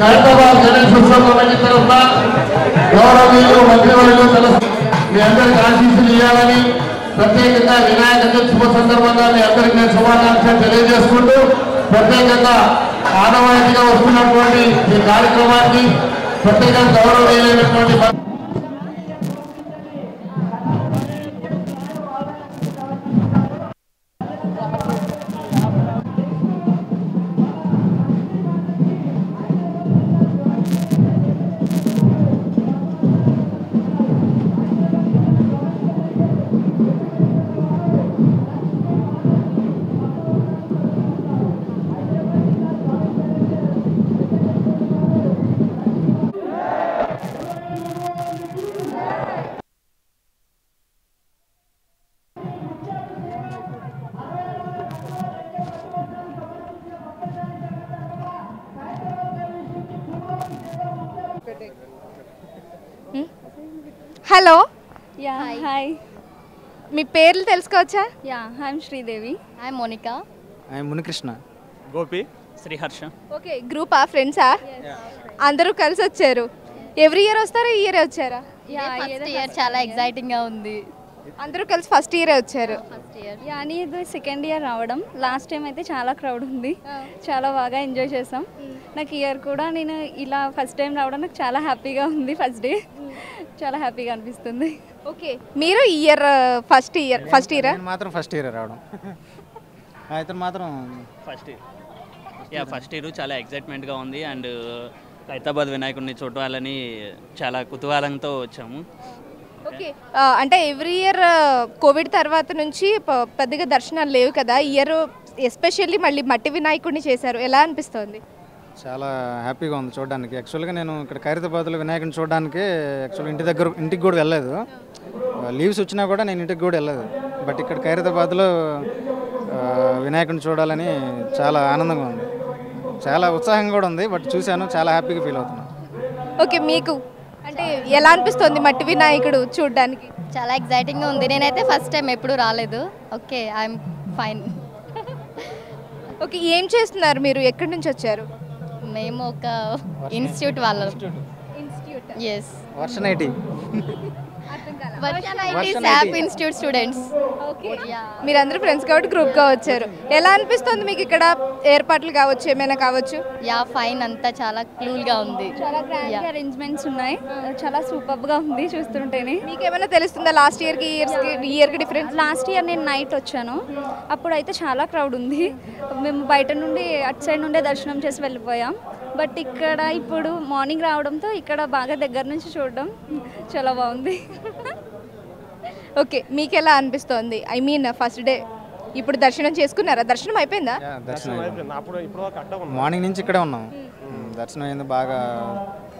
ఖైరతాబాద్ గణేష్ ఉత్సవం కమిటీ తరఫున గౌరవనీయులు మంత్రివర్యులు తల మీ అందరికి ఆశీస్సులు ఇవ్వాలని ప్రత్యేకంగా వినాయక చవితి శుభ సందర్భంగా మీ అందరికి నేను శుభాకాంక్షలు తెలియజేసుకుంటూ ప్రత్యేకంగా ఆనవాయితీగా వస్తున్నటువంటి ఈ కార్యక్రమానికి ప్రత్యేకంగా గౌరవనీయులైనటువంటి మంత్రి హలో యా హాయ్ మీ పేర్లు తెలుసుకోవచ్చా yeah I'm Sridevi I Monica ఆయన మునికృష్ణ గోపి శ్రీహర్ష ఓకే గ్రూపా ఫ్రెండ్సా అందరూ కలిసి వచ్చారు ఎవ్రీ ఇయర్ వస్తారా ఈ ఇయర్ వచ్చారా యా ఫస్ట్ ఇయర్ చాలా ఎక్సైటింగ్ గా ఉంది అందరూ కలిసి ఫస్ట్ ఇయరే వచ్చారు ఫస్ట్ ఇయర్ యా అని ఇది సెకండ్ ఇయర్ రావడం లాస్ట్ టైం అయితే చాలా క్రౌడ్ ఉంది చాలా బాగా ఎంజాయ్ చేసాం నాకు ఇయర్ కూడా నేను ఇలా ఫస్ట్ టైం రావడం నాకు చాలా హ్యాపీగా ఉంది ఫస్ట్ డే చాలా హ్యాపీగా అనిపిస్తుంది ఓకే మీరు ఈ year first year first year నేను మాత్రం ఫస్ట్ ఇయర్ రావడం ఆ, ఇతను మాత్రం first year yeah first year చాలా ఎక్సైట్మెంట్గా ఉంది అండ్ హైదరాబాద్ వినాయకుడిని చూడాలని చాలా కుతూహలంతో వచ్చాము ఓకే ఆ, అంటే ఎవ్రీ ఇయర్ కోవిడ్ తర్వాత నుంచి ప- పెద్దగా దర్శనాలు లేవు కదా ఈ ఇయర్ ఎస్పెషల్లీ మళ్ళీ మట్టి వినాయకుడిని చేశారు ఎలా అనిపిస్తోంది చాలా హ్యాపీగా ఉంది చూడడానికి యాక్చువల్గా నేను ఇక్కడ ఖైరతాబాద్లో వినాయకుడిని చూడడానికి యాక్చువల్ ఇంటి దగ్గర ఇంటికి కూడా వెళ్ళలేదు లీవ్స్ వచ్చినా కూడా నేను ఇంటికి కూడా వెళ్ళలేదు బట్ ఇక్కడ ఖైరతాబాద్లో ఆ, వినాయకుడిని చూడాలని చాలా ఆనందంగా ఉంది చాలా ఉత్సాహంగా కూడా ఉంది బట్ చూశాను చాలా హ్యాపీగా ఫీల్ అవుతున్నాను ఓకే మీకు అంటే ఎలా అనిపిస్తోంది మట్టి వినాయకుడు చూడడానికి చాలా ఎక్సైటింగ్ గా ఉంది నేనైతే ఫస్ట్ టైం ఎప్పుడు రాలేదు ఓకే ఐఎమ్ ఫైన్ ఓకే ఏం చేస్తున్నారు మీరు ఎక్కడి నుంచి వచ్చారు మేము ఒక ఇన్స్టిట్యూట్ వాళ్ళం S Varshan IT Varshan IT Varshan శాప్ IT. ఇన్స్టిట్యూట్ స్టూడెంట్స్ ఓకే మీరందరూ ఫ్రెండ్స్ కాబట్టి గ్రూప్గా వచ్చారు ఎలా అనిపిస్తుంది మీకు ఇక్కడ ఏర్పాట్లు కావచ్చు ఏమైనా కావచ్చు యా ఫైన్ అంతా చాలా క్లూల్ గా ఉంది చాలా గ్రాండ్ అరేంజ్మెంట్స్ ఉన్నాయి చాలా సూపర్గా ఉంది చూస్తుంటేనే మీకు ఏమైనా తెలుస్తుందా లాస్ట్ ఇయర్కి ఇయర్స్కి ఈ ఇయర్కి డిఫరెన్స్ లాస్ట్ ఇయర్ నేను నైట్ వచ్చాను అప్పుడు అయితే చాలా క్రౌడ్ ఉంది మేము బయట నుండి అటు సైడ్ నుండే దర్శనం చేసి వెళ్ళిపోయాం బట్ ఇక్కడ ఇప్పుడు మార్నింగ్ రావడంతో ఇక్కడ బాగా దగ్గర నుంచి చూడడం చాలా బాగుంది ఓకే మీకు ఎలా అనిపిస్తోంది ఐ మీన్ ఫస్ట్ డే ఇప్పుడు దర్శనం చేసుకున్నారా దర్శనం అయిపోయిందా దర్శనం అయిపోయింది. మార్నింగ్ నుంచి ఇక్కడే ఉన్నాం ఉమ్, దర్శనం అయింది బాగా